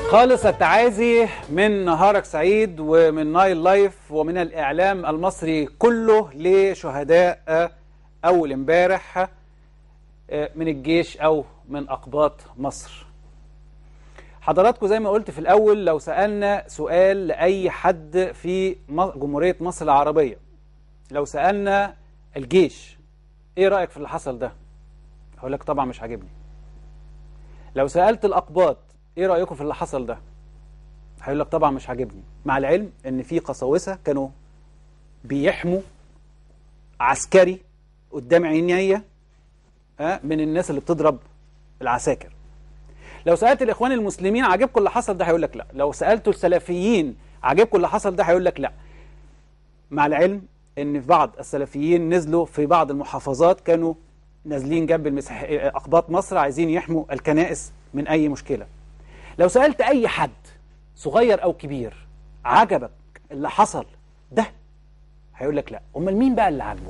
خالص التعازي من نهارك سعيد ومن نايل لايف ومن الإعلام المصري كله لشهداء أول امبارح من الجيش أو من أقباط مصر حضراتكم زي ما قلت في الأول لو سألنا سؤال لأي حد في جمهورية مصر العربية لو سألنا الجيش إيه رأيك في اللي حصل ده هقول لك طبعا مش عاجبني لو سألت الأقباط ايه رايكم في اللي حصل ده هيقول لك طبعا مش عاجبني مع العلم ان في قساوسه كانوا بيحموا عسكري قدام عينيا من الناس اللي بتضرب العساكر لو سالت الاخوان المسلمين عاجبكم اللي حصل ده هيقول لك لا لو سالتوا السلفيين عاجبكم اللي حصل ده هيقول لك لا مع العلم ان في بعض السلفيين نزلوا في بعض المحافظات كانوا نازلين جنب المسيح اقباط مصر عايزين يحموا الكنائس من اي مشكله لو سألت أي حد صغير أو كبير عجبك اللي حصل ده هيقول لك لا أمال مين بقى اللي عاجبه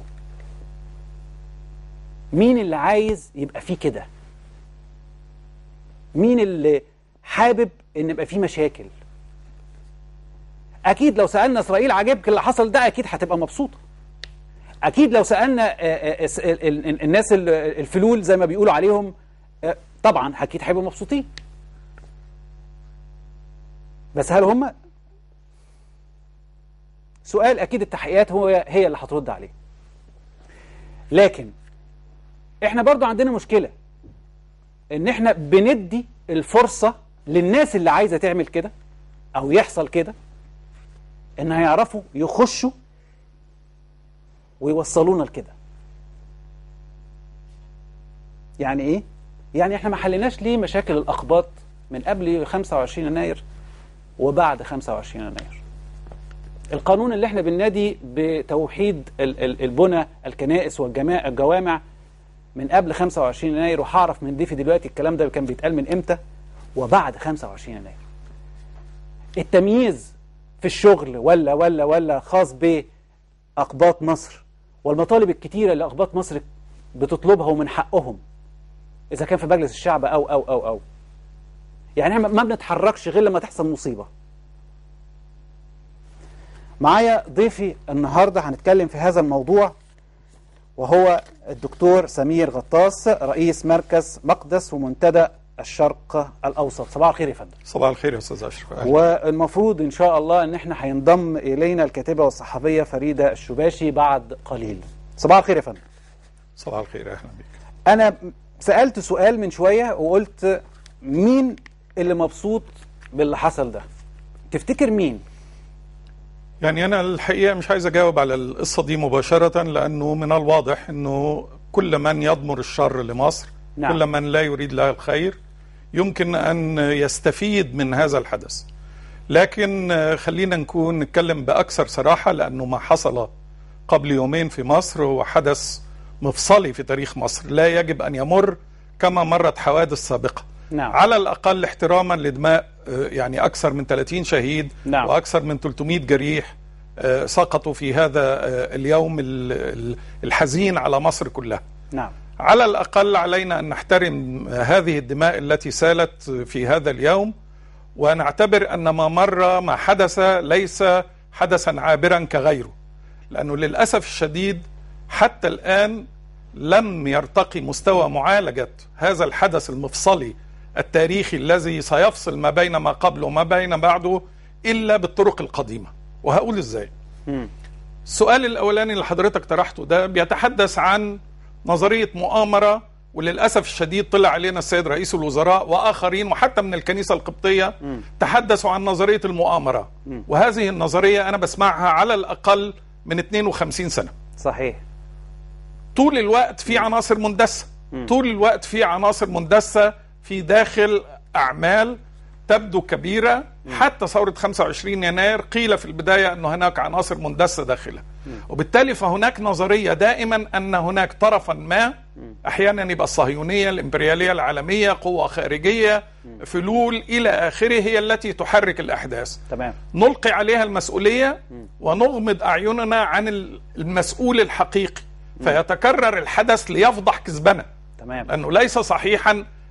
مين اللي عايز يبقى فيه كده مين اللي حابب ان يبقى فيه مشاكل اكيد لو سالنا اسرائيل عجبك اللي حصل ده اكيد هتبقى مبسوطه اكيد لو سالنا الناس الفلول زي ما بيقولوا عليهم طبعا اكيد هيبقوا مبسوطين بس هل هم سؤال اكيد التحقيقات هو هي اللي هترد عليه لكن احنا برضو عندنا مشكلة ان احنا بندي الفرصة للناس اللي عايزة تعمل كده او يحصل كده ان هيعرفوا يخشوا ويوصلونا لكده يعني ايه يعني احنا ما حليناش ليه مشاكل الاقباط من قبل 25 يناير وبعد 25 يناير القانون اللي احنا بننادي بتوحيد البنى الكنائس والجوامع من قبل 25 يناير وهعرف من ضيفي دلوقتي الكلام ده كان بيتقال من امتى وبعد 25 يناير التمييز في الشغل ولا ولا ولا خاص بأقباط مصر والمطالب الكتيرة اللي أقباط مصر بتطلبها ومن حقهم إذا كان في مجلس الشعب أو أو أو أو يعني احنا ما بنتحركش غير لما تحصل مصيبة معايا ضيفي النهاردة هنتكلم في هذا الموضوع وهو الدكتور سمير غطاس رئيس مركز مقدس ومنتدى الشرق الأوسط صباح الخير يا فندم صباح الخير يا أستاذ أشرف والمفروض إن شاء الله إن احنا هينضم إلينا الكاتبة والصحفية فريدة الشباشي بعد قليل صباح الخير يا فندم صباح الخير أهلا بك أنا سألت سؤال من شوية وقلت مين اللي مبسوط باللي حصل ده تفتكر مين يعني أنا الحقيقة مش عايز أجاوب على القصة دي مباشرة لأنه من الواضح أنه كل من يضمر الشر لمصر نعم. كل من لا يريد لها الخير يمكن أن يستفيد من هذا الحدث لكن خلينا نكون نتكلم بأكثر صراحة لأنه ما حصل قبل يومين في مصر هو حدث مفصلي في تاريخ مصر لا يجب أن يمر كما مرت حوادث سابقة نعم. على الأقل احتراما لدماء يعني أكثر من 30 شهيد نعم. وأكثر من 300 جريح سقطوا في هذا اليوم الحزين على مصر كلها نعم. على الأقل علينا أن نحترم هذه الدماء التي سالت في هذا اليوم ونعتبر أن ما مر ما حدث ليس حدثا عابرا كغيره لأنه للأسف الشديد حتى الآن لم يرتقي مستوى معالجة هذا الحدث المفصلي التاريخي الذي سيفصل ما بين ما قبله وما بين بعده إلا بالطرق القديمة وهقول إزاي مم. السؤال الأولاني اللي حضرتك طرحته ده بيتحدث عن نظرية مؤامرة وللأسف الشديد طلع علينا السيد رئيس الوزراء وآخرين وحتى من الكنيسة القبطية مم. تحدثوا عن نظرية المؤامرة مم. وهذه النظرية أنا بسمعها على الأقل من 52 سنة صحيح طول الوقت في عناصر مندسة طول الوقت في عناصر مندسة في داخل أعمال تبدو كبيرة حتى ثورة 25 يناير قيل في البداية أن هناك عناصر مندسة داخلها وبالتالي فهناك نظرية دائما أن هناك طرفا ما أحيانا يبقى الصهيونية الإمبريالية العالمية قوة خارجية فلول إلى آخره هي التي تحرك الأحداث تمام نلقي عليها المسؤولية ونغمض أعيننا عن المسؤول الحقيقي فيتكرر الحدث ليفضح كذبنا تمام لأنه ليس صحيحا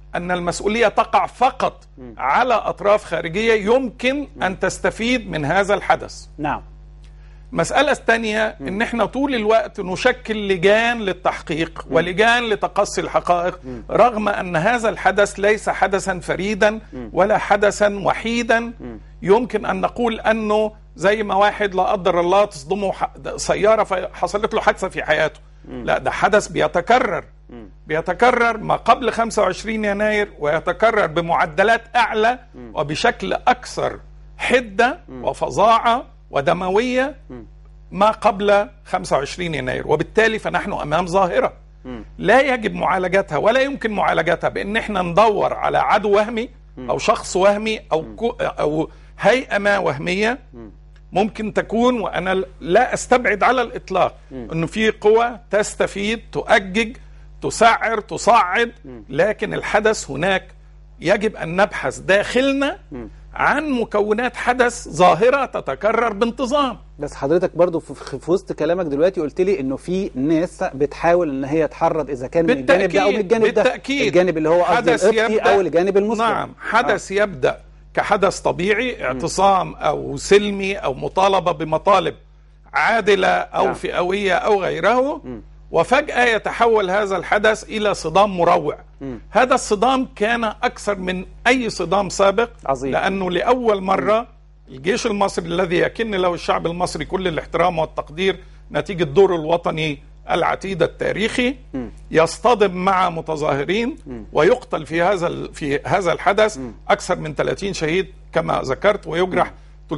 أن المسؤولية تقع فقط على أطراف خارجية يمكن أن تستفيد من هذا الحدث نعم المسألة الثانية إن إحنا طول الوقت نشكل لجان للتحقيق ولجان لتقصي الحقائق رغم أن هذا الحدث ليس حدثا فريدا ولا حدثا وحيدا يمكن أن نقول أنه زي ما واحد لا قدر الله تصدمه ح- سيارة فحصلت له حادثة في حياته لا ده حدث بيتكرر بيتكرر ما قبل 25 يناير ويتكرر بمعدلات أعلى وبشكل أكثر حدة وفظاعة ودموية ما قبل 25 يناير وبالتالي فنحن أمام ظاهرة لا يجب معالجتها ولا يمكن معالجتها بأن احنا ندور على عدو وهمي أو شخص وهمي أو, كو أو هيئة ما وهمية ممكن تكون وانا لا استبعد على الاطلاق انه في قوى تستفيد تؤجج تسعر تصعد لكن الحدث هناك يجب ان نبحث داخلنا عن مكونات حدث ظاهره تتكرر بانتظام بس حضرتك برضو في, في في وسط كلامك دلوقتي قلت لي انه في ناس بتحاول ان هي تحرض اذا كان من الجانب ده او من الجانب ده بالتأكيد الجانب اللي هو قصدي حدث القبطي يبدأ- او الجانب المسلم نعم حدث يبدأ كحدث طبيعي اعتصام أو سلمي أو مطالبة بمطالب عادلة أو نعم. فئوية أو غيره وفجأة يتحول هذا الحدث إلى صدام مروع هذا الصدام كان أكثر من أي صدام سابق عظيم. لأنه لأول مرة الجيش المصري الذي يكن له الشعب المصري كل الاحترام والتقدير نتيجة دوره الوطني العتيد التاريخي يصطدم مع متظاهرين ويقتل في هذا ال- في هذا الحدث اكثر من 30 شهيد كما ذكرت ويجرح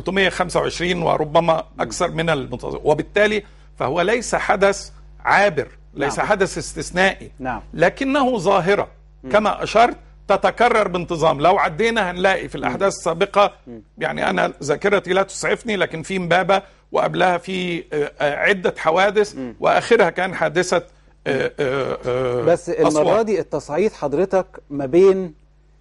325 وربما اكثر من المتظاهرين وبالتالي فهو ليس حدث عابر ليس نعم. حدث استثنائي نعم. لكنه ظاهره كما اشرت تتكرر بانتظام لو عدينا هنلاقي في الاحداث السابقه يعني انا ذاكرتي لا تسعفني لكن في امبابه وقبلها في آه، آه، عده حوادث واخرها كان حادثه آه، آه، آه، بس المره أسوان. دي التصعيد حضرتك ما بين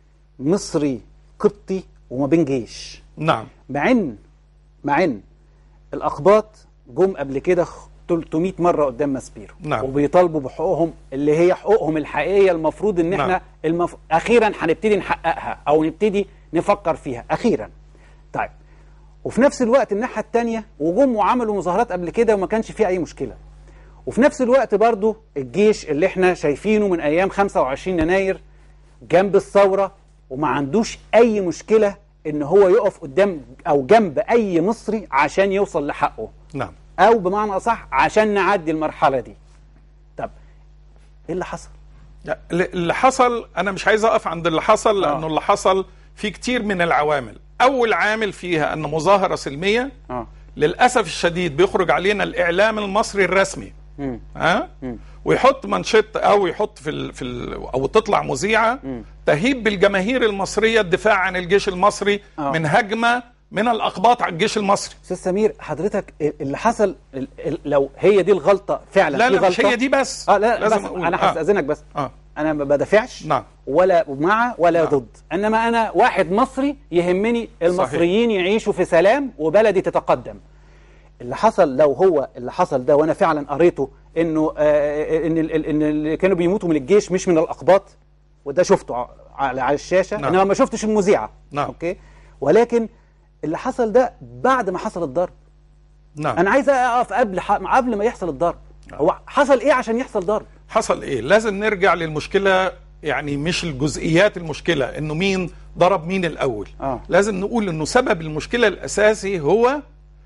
مصري قبطي وما بين جيش نعم مع ان مع ان الاقباط جم قبل كده خ- 300 مره قدام ماسبيرو نعم. وبيطالبوا بحقوقهم اللي هي حقوقهم الحقيقيه المفروض ان احنا نعم. المف... اخيرا هنبتدي نحققها او نبتدي نفكر فيها اخيرا طيب وفي نفس الوقت الناحيه الثانيه وجم وعملوا مظاهرات قبل كده وما كانش فيه اي مشكله وفي نفس الوقت برضو الجيش اللي احنا شايفينه من ايام 25 يناير جنب الثوره وما عندوش اي مشكله ان هو يقف قدام او جنب اي مصري عشان يوصل لحقه نعم او بمعنى اصح عشان نعدي المرحله دي طب ايه اللي حصل لا، اللي حصل انا مش عايز اقف عند اللي حصل لانه آه. اللي حصل في كتير من العوامل اول عامل فيها ان مظاهره سلميه اه للاسف الشديد بيخرج علينا الاعلام المصري الرسمي مم. ها ويحط منشط او يحط في ال في ال او تطلع مذيعه تهيب بالجماهير المصريه الدفاع عن الجيش المصري آه. من هجمه من الاقباط على الجيش المصري استاذ سمير حضرتك اللي حصل ال- ال- لو هي دي الغلطه فعلا لا دي لا مش غلطه هي دي بس اه لا لازم بس أقول. انا آه. هستاذنك بس آه. انا ما بدافعش نعم. ولا مع ولا نعم. ضد انما انا واحد مصري يهمني المصريين يعيشوا في سلام وبلدي تتقدم اللي حصل لو هو اللي حصل ده وانا فعلا قريته انه آه ان ال- ال- ان اللي كانوا بيموتوا من الجيش مش من الاقباط وده شفته ع- على على الشاشه نعم. انما ما شفتش المذيعه نعم. اوكي ولكن اللي حصل ده بعد ما حصل الضرب نعم انا عايز اقف قبل ح- قبل ما يحصل الضرب هو حصل ايه عشان يحصل ضرب حصل ايه لازم نرجع للمشكله يعني مش الجزئيات المشكله انه مين ضرب مين الاول آه. لازم نقول انه سبب المشكله الاساسي هو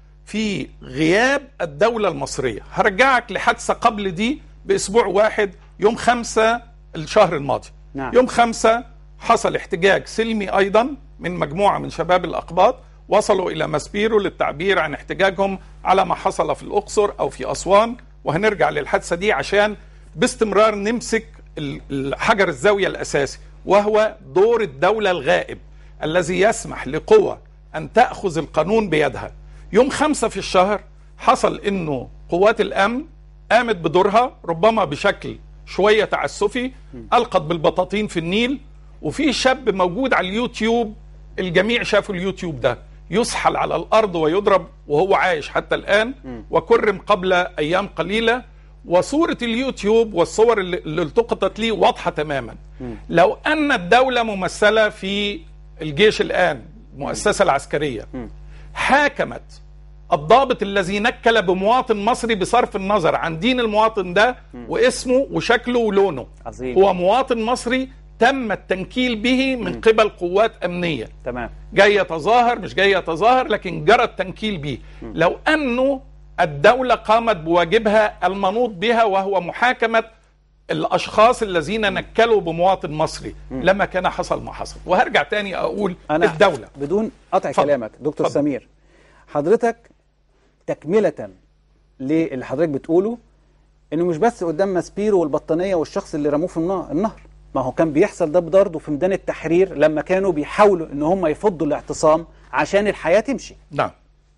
في غياب الدوله المصريه هرجعك لحادثه قبل دي باسبوع واحد يوم خمسة الشهر الماضي نعم. يوم خمسة حصل احتجاج سلمي ايضا من مجموعه من شباب الاقباط وصلوا الى ماسبيرو للتعبير عن احتجاجهم على ما حصل في الاقصر او في اسوان وهنرجع للحادثه دي عشان باستمرار نمسك ال- ال- حجر الزاويه الاساسي وهو دور الدوله الغائب الذي يسمح لقوى ان تاخذ القانون بيدها يوم خمسة في الشهر حصل انه قوات الامن قامت بدورها ربما بشكل شويه تعسفي القت بالبطاطين في النيل وفي شاب موجود على اليوتيوب الجميع شافوا اليوتيوب ده يسحل على الارض ويضرب وهو عايش حتى الان وكرم قبل ايام قليله وصورة اليوتيوب والصور اللي اللي التقطت لي واضحة تماما لو أن الدولة ممثلة في الجيش الآن المؤسسة العسكرية حاكمت الضابط الذي نكل بمواطن مصري بصرف النظر عن دين المواطن ده واسمه وشكله ولونه عظيم. هو مواطن مصري تم التنكيل به من قبل قوات أمنية تمام جاي يتظاهر مش جاي يتظاهر لكن جرى التنكيل به لو أنه الدولة قامت بواجبها المنوط بها وهو محاكمة الأشخاص الذين نكلوا بمواطن مصري لما كان حصل ما حصل وهرجع تاني أقول أنا الدولة بدون قطع اتفضل. كلامك دكتور اتفضل. سمير حضرتك تكملة للي حضرتك بتقوله انه مش بس قدام ماسبيرو والبطانية والشخص اللي رموه في النا- النهر ما هو كان بيحصل ده برضه في ميدان التحرير لما كانوا بيحاولوا ان هم يفضوا الاعتصام عشان الحياة تمشي نعم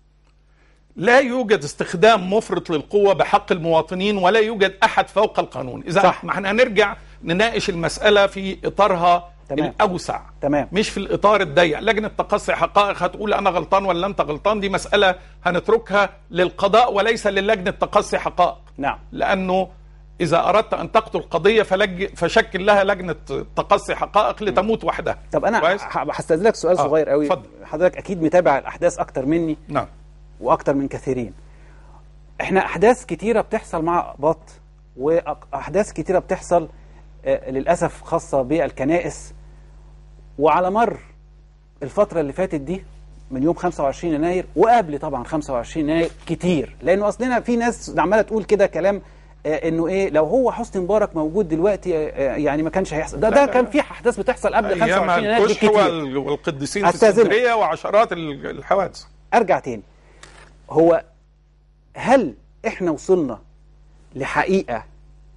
لا يوجد استخدام مفرط للقوة بحق المواطنين ولا يوجد أحد فوق القانون إذا صح. ما احنا هنرجع نناقش المسألة في إطارها تمام. الأوسع تمام. مش في الإطار الضيق لجنة تقصي حقائق هتقول أنا غلطان ولا أنت غلطان دي مسألة هنتركها للقضاء وليس للجنة تقصي حقائق نعم لأنه إذا أردت أن تقتل قضية فلج... فشكل لها لجنة تقصي حقائق لتموت وحدها طب انا كويس؟ ه- هستاذنك سؤال آه، صغير قوي اتفضل. حضرتك اكيد متابع الاحداث اكتر مني نعم واكتر من كثيرين احنا احداث كتيره بتحصل مع اقباط واحداث كتيره بتحصل آه، للاسف خاصه بالكنائس وعلى مر الفتره اللي فاتت دي من يوم 25 يناير وقبل طبعا 25 يناير كتير لانه اصلنا في ناس عماله تقول كده كلام آه، انه ايه لو هو حسني مبارك موجود دلوقتي آه، آه، يعني ما كانش هيحصل ده لا، ده لا، كان لا. في احداث بتحصل قبل أيام 25 يناير الكشح بالكتير وال- والقديسين في أستاذنك. اسكندرية وعشرات ال- الحوادث ارجع تاني هو هل احنا وصلنا لحقيقة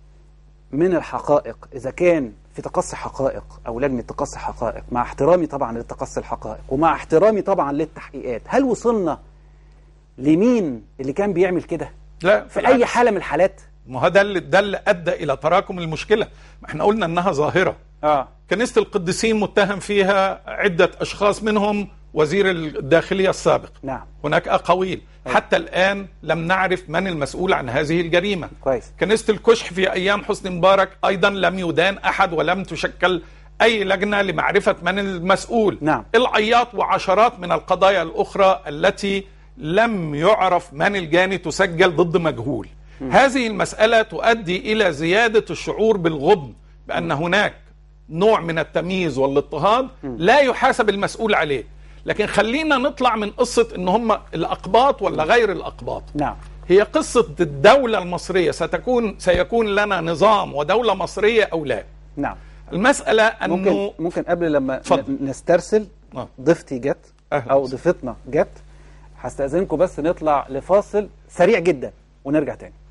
من الحقائق اذا كان في تقصي حقائق او لجنة تقصي حقائق مع احترامي طبعا لتقصي الحقائق ومع احترامي طبعا للتحقيقات هل وصلنا لمين اللي كان بيعمل كده لا في اي حالة من الحالات ما هو ده اللي ده اللي ادى الى تراكم المشكله ما احنا قلنا انها ظاهره اه كنيسه القديسين متهم فيها عده اشخاص منهم وزير الداخليه السابق نعم هناك اقاويل حتى الان لم نعرف من المسؤول عن هذه الجريمه كويس كنيسه الكشح في ايام حسني مبارك ايضا لم يدان احد ولم تشكل اي لجنه لمعرفه من المسؤول نعم. العياط وعشرات من القضايا الاخرى التي لم يعرف من الجاني تسجل ضد مجهول هذه المساله تؤدي الى زياده الشعور بالغبن بان هناك نوع من التمييز والاضطهاد لا يحاسب المسؤول عليه لكن خلينا نطلع من قصه ان هم الاقباط ولا غير الاقباط نعم هي قصة الدولة المصرية ستكون سيكون لنا نظام ودولة مصرية أو لا نعم المسألة ممكن أنه ممكن قبل لما اتفضل. ن- نسترسل آه. ضيفتي جت أهلا او وسهلا. ضيفتنا جت هستأذنكم بس نطلع لفاصل سريع جدا ونرجع تاني